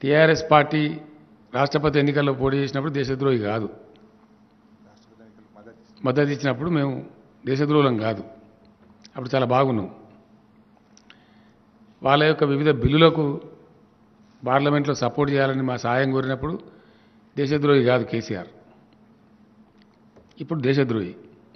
TRS party రాష్ట్రపతి ఎన్నికల్లో పోటీ చేసినప్పుడు దేశద్రోహి కాదు మద్దతు ఇచ్చినప్పుడు మేము దేశద్రోహులం కాదు అప్పుడు చాలా బాగున్నాం వాళ్ళ యొక్క వివిధ బిల్లులకు పార్లమెంట్లో సపోర్ట్ చేయాలని మా సాయం కోరినప్పుడు దేశద్రోహి కాదు కేసీఆర్ ఇప్పుడు దేశద్రోహి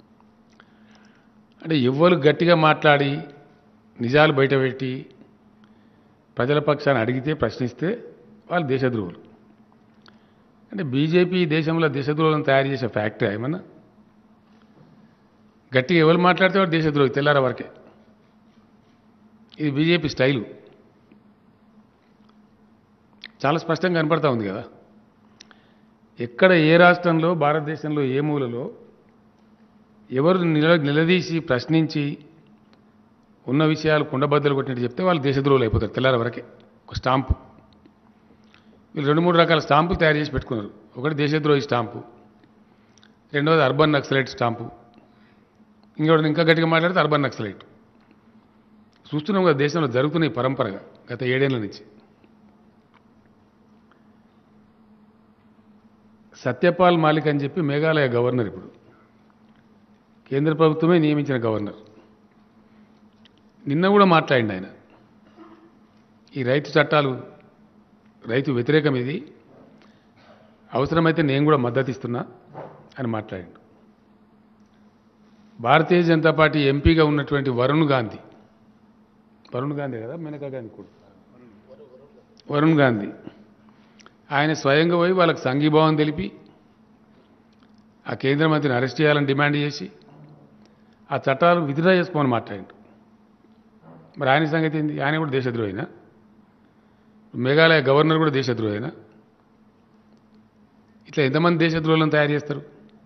అంటే ఎవ్వరు గట్టిగా మాట్లాడి నిజాలు బయటపెట్టి ప్రజల పక్షాన్ని అడిగితే ప్రశ్నిస్తే వాళ్ళు దేశద్రోహులు అంటే బీజేపీ దేశంలో దేశద్రోహులను తయారు చేసే ఫ్యాక్టరీ ఏమన్నా గట్టిగా ఎవరు మాట్లాడితే వాడు దేశద్రోహి తెల్లార వరకే ఇది బీజేపీ స్టైలు చాలా స్పష్టంగా కనపడతా ఉంది కదా ఎక్కడ ఏ రాష్ట్రంలో భారతదేశంలో ఏ మూలలో ఎవరు నిల నిలదీసి ప్రశ్నించి ఉన్న విషయాలు కుండబద్దలు కొట్టినట్టు చెప్తే వాళ్ళు దేశద్రోహులు అయిపోతారు తెల్లారి వరకే ఒక స్టాంపు వీళ్ళు రెండు మూడు రకాల స్టాంపులు తయారు చేసి పెట్టుకున్నారు ఒకటి దేశద్రోహి స్టాంపు రెండవది అర్బన్ నక్సలైట్ స్టాంపు ఇంకోటి ఇంకా గట్టిగా మాట్లాడితే అర్బన్ నక్సలైట్ చూస్తున్నాం కదా దేశంలో జరుగుతున్న ఈ పరంపరగా గత ఏడేళ్ల నుంచి సత్యపాల్ మాలిక్ అని చెప్పి మేఘాలయ గవర్నర్ ఇప్పుడు కేంద్ర ప్రభుత్వమే నియమించిన గవర్నర్ నిన్న కూడా మాట్లాడింది ఆయన ఈ రైతు చట్టాలు రైతు వ్యతిరేకం ఇది అవసరమైతే నేను కూడా మద్దతు ఇస్తున్నా అని మాట్లాడిండు భారతీయ జనతా పార్టీ ఎంపీగా ఉన్నటువంటి వరుణ్ గాంధీ వరుణ్ గాంధీ కదా మేనకా గాంధీ కూడా వరుణ్ గాంధీ ఆయన స్వయంగా పోయి వాళ్ళకి సంఘీభావం తెలిపి ఆ కేంద్ర మంత్రిని అరెస్ట్ చేయాలని డిమాండ్ చేసి ఆ చట్టాలు విత్డ్రా చేసుకోమని మాట్లాడిండు మరి ఆయన సంగతి ఏంది ఆయన కూడా దేశద్రోహినా మేఘాలయ గవర్నర్ కూడా దేశద్రోహినా ఇట్లా ఎంతమంది దేశద్రోహులను తయారు చేస్తారు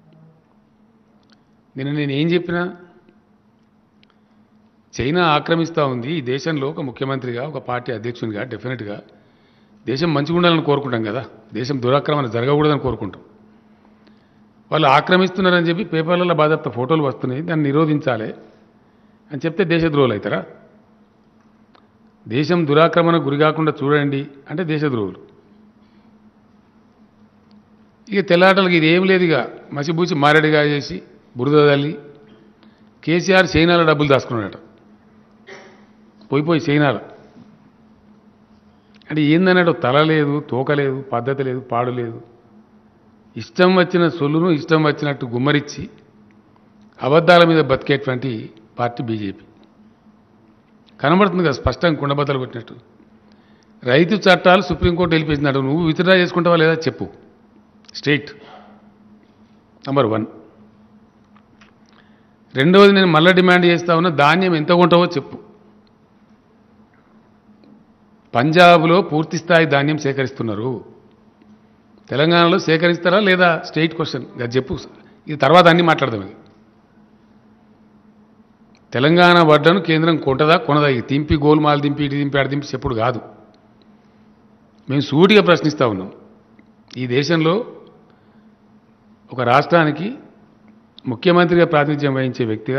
నిన్న నేను ఏం చెప్పినా చైనా ఆక్రమిస్తూ ఉంది ఈ దేశంలో ఒక ముఖ్యమంత్రిగా ఒక పార్టీ అధ్యక్షునిగా డెఫినెట్గా దేశం మంచిగా ఉండాలని కోరుకుంటాం కదా దేశం దురాక్రమణ జరగకూడదని కోరుకుంటాం వాళ్ళు ఆక్రమిస్తున్నారని చెప్పి పేపర్లలో బాధప్త ఫోటోలు వస్తున్నాయి దాన్ని నిరోధించాలి అని చెప్తే దేశద్రోహులు అవుతారా దేశం దురాక్రమణ గురి కాకుండా చూడండి అంటే దేశద్రోహులు ఇక తెల్లాటలకి ఇది ఏం లేదు ఇక మసిబూసి మారేడుగా చేసి బురద తల్లి కేసీఆర్ చైనాలో డబ్బులు దాచుకున్నాడట పోయి పోయి చైనాలో అంటే ఏందన్నాడు తల లేదు తోక లేదు పద్ధతి లేదు పాడు లేదు ఇష్టం వచ్చిన సొల్లును ఇష్టం వచ్చినట్టు గుమ్మరిచ్చి అబద్ధాల మీద బతికేటువంటి పార్టీ బీజేపీ కనబడుతుంది కదా స్పష్టంగా కుండబద్దలు కొట్టినట్టు రైతు చట్టాలు సుప్రీంకోర్టు వెళ్ళిపోయింది నువ్వు విత్డ్రా చేసుకుంటావా లేదా చెప్పు స్టేట్ నంబర్ వన్ రెండవది నేను మళ్ళీ డిమాండ్ చేస్తా ఉన్నా ధాన్యం ఎంత కొంటావో చెప్పు పంజాబ్లో పూర్తి స్థాయి ధాన్యం సేకరిస్తున్నారు తెలంగాణలో సేకరిస్తారా లేదా స్టేట్ క్వశ్చన్ అది చెప్పు ఇది తర్వాత అన్ని మాట్లాడదాం ఇది తెలంగాణ వడ్డను కేంద్రం కొంటదా కొనదా ఇది తింపి గోల్మాల్ దింపి ఇటు దింపి అటు దింపి చెప్పుడు కాదు మేము సూటిగా ప్రశ్నిస్తూ ఉన్నాం ఈ దేశంలో ఒక రాష్ట్రానికి ముఖ్యమంత్రిగా ప్రాతినిధ్యం వహించే వ్యక్తిగా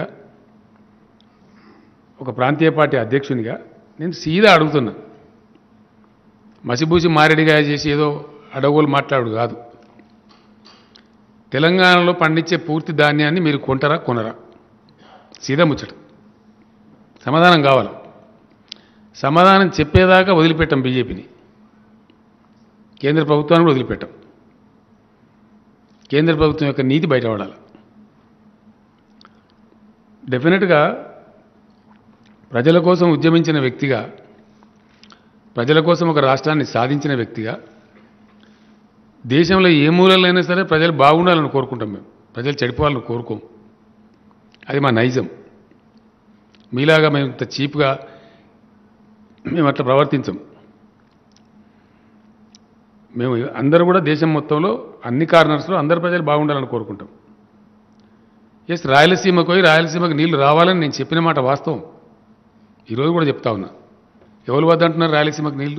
ఒక ప్రాంతీయ పార్టీ అధ్యక్షునిగా నేను సీదా అడుగుతున్నా మసిబూసి మారేడిగా చేసి ఏదో అడవులు మాట్లాడు కాదు తెలంగాణలో పండించే పూర్తి ధాన్యాన్ని మీరు కొంటారా కొనరా సీదా ముచ్చట సమాధానం కావాలి సమాధానం చెప్పేదాకా వదిలిపెట్టాం బీజేపీని కేంద్ర ప్రభుత్వాన్ని కూడా వదిలిపెట్టాం కేంద్ర ప్రభుత్వం యొక్క నీతి బయటపడాలి డెఫినెట్గా ప్రజల కోసం ఉద్యమించిన వ్యక్తిగా ప్రజల కోసం ఒక రాష్ట్రాన్ని సాధించిన వ్యక్తిగా దేశంలో ఏ మూలలైనా సరే ప్రజలు బాగుండాలని కోరుకుంటాం మేము ప్రజలు చెడిపోవాలని కోరుకోం అది మా నైజం మీలాగా మేము ఇంత చీప్గా మేము అట్లా ప్రవర్తించం మేము అందరూ కూడా దేశం మొత్తంలో అన్ని కార్నర్స్లో అందరు ప్రజలు బాగుండాలని కోరుకుంటాం ఎస్ రాయలసీమకు పోయి రాయలసీమకు నీళ్లు రావాలని నేను చెప్పిన మాట వాస్తవం ఈరోజు కూడా చెప్తా ఉన్నా ఎవరు వద్దంటున్నారు రాయలసీమకు నీళ్లు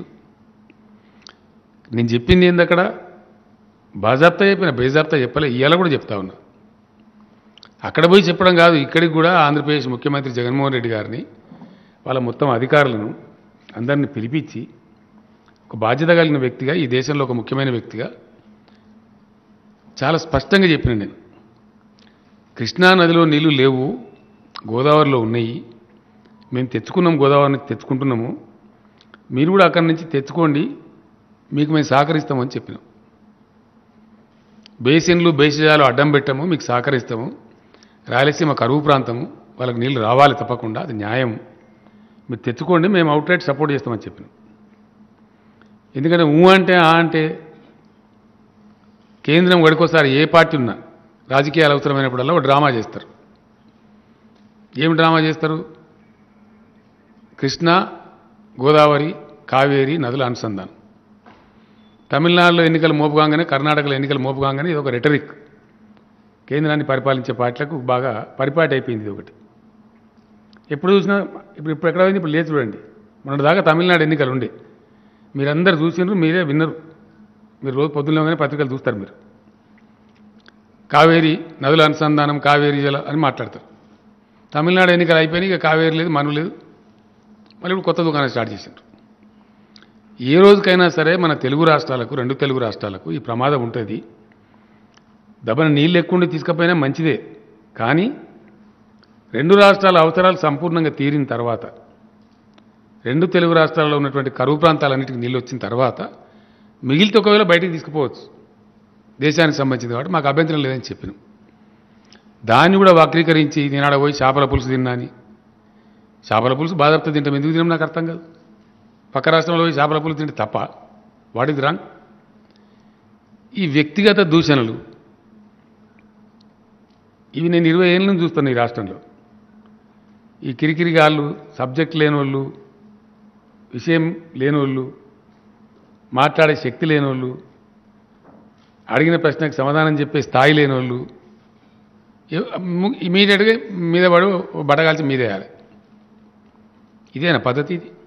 నేను చెప్పింది ఏంది అక్కడ బాజాప్తా చెప్పిన బేజాప్తా చెప్పలే ఇవాళ కూడా చెప్తా ఉన్నా అక్కడ పోయి చెప్పడం కాదు ఇక్కడికి కూడా ఆంధ్రప్రదేశ్ ముఖ్యమంత్రి జగన్మోహన్ రెడ్డి గారిని వాళ్ళ మొత్తం అధికారులను అందరిని పిలిపించి ఒక బాధ్యత కలిగిన వ్యక్తిగా ఈ దేశంలో ఒక ముఖ్యమైన వ్యక్తిగా చాలా స్పష్టంగా చెప్పిన నేను కృష్ణా నదిలో నీళ్లు లేవు గోదావరిలో ఉన్నాయి మేము తెచ్చుకున్నాం గోదావరి నుంచి తెచ్చుకుంటున్నాము మీరు కూడా అక్కడి నుంచి తెచ్చుకోండి మీకు మేము సహకరిస్తామని చెప్పినాం బేసిన్లు బేసిజాలు అడ్డం పెట్టాము మీకు సహకరిస్తాము రాయలసీమ కరువు ప్రాంతము వాళ్ళకి నీళ్లు రావాలి తప్పకుండా అది న్యాయం మీరు తెచ్చుకోండి మేము అవుట్లెట్ సపోర్ట్ చేస్తామని చెప్పినాం ఎందుకంటే ఊ అంటే ఆ అంటే కేంద్రం గడికోసారి ఏ పార్టీ ఉన్నా రాజకీయాలు అవసరమైనప్పుడల్లా ఒక డ్రామా చేస్తారు ఏం డ్రామా చేస్తారు కృష్ణా గోదావరి కావేరి నదుల అనుసంధానం తమిళనాడులో ఎన్నికలు మోపుగానే కర్ణాటకలో ఎన్నికలు మోపుగానే ఇది ఒక రెటరిక్ కేంద్రాన్ని పరిపాలించే పార్టీలకు బాగా పరిపాటి అయిపోయింది ఇది ఒకటి ఎప్పుడు చూసినా ఇప్పుడు ఇప్పుడు ఎక్కడ పోయింది ఇప్పుడు లేదు చూడండి మొన్నటి దాకా తమిళనాడు ఎన్నికలు ఉండే మీరందరూ చూసినారు మీరే విన్నరు మీరు రోజు పొద్దున్నగానే పత్రికలు చూస్తారు మీరు కావేరి నదుల అనుసంధానం కావేరి జల అని మాట్లాడతారు తమిళనాడు ఎన్నికలు అయిపోయినాయి ఇక కావేరి లేదు మను లేదు మళ్ళీ ఇప్పుడు కొత్త దుకాణం స్టార్ట్ చేశారు ఏ రోజుకైనా సరే మన తెలుగు రాష్ట్రాలకు రెండు తెలుగు రాష్ట్రాలకు ఈ ప్రమాదం ఉంటుంది దబన నీళ్ళు ఎక్కువ ఉండి తీసుకపోయినా మంచిదే కానీ రెండు రాష్ట్రాల అవసరాలు సంపూర్ణంగా తీరిన తర్వాత రెండు తెలుగు రాష్ట్రాల్లో ఉన్నటువంటి కరువు ప్రాంతాలన్నిటికీ నీళ్ళు వచ్చిన తర్వాత మిగిలితే ఒకవేళ బయటికి తీసుకుపోవచ్చు దేశానికి సంబంధించింది కాబట్టి మాకు అభ్యంతరం లేదని చెప్పినాం దాన్ని కూడా వక్రీకరించి నేనాడ పోయి చేపల పులుసు తిన్నాని చేపల పులుసు బాధపడితే తింటాం ఎందుకు తినాం నాకు అర్థం కాదు పక్క రాష్ట్రంలో పోయి చేపల పులుసు తింటే తప్ప వాట్ ఇస్ రాంగ్ ఈ వ్యక్తిగత దూషణలు ఇవి నేను ఇరవై ఏళ్ళ నుంచి చూస్తాను ఈ రాష్ట్రంలో ఈ కిరికిరిగాళ్ళు సబ్జెక్ట్ లేనోళ్ళు విషయం లేనోళ్ళు మాట్లాడే శక్తి లేనోళ్ళు అడిగిన ప్రశ్నకు సమాధానం చెప్పే స్థాయి లేనోళ్ళు ఇమీడియట్గా మీద పడు బడగాల్చి మీదేయాలి ఇదేనా పద్ధతి ఇది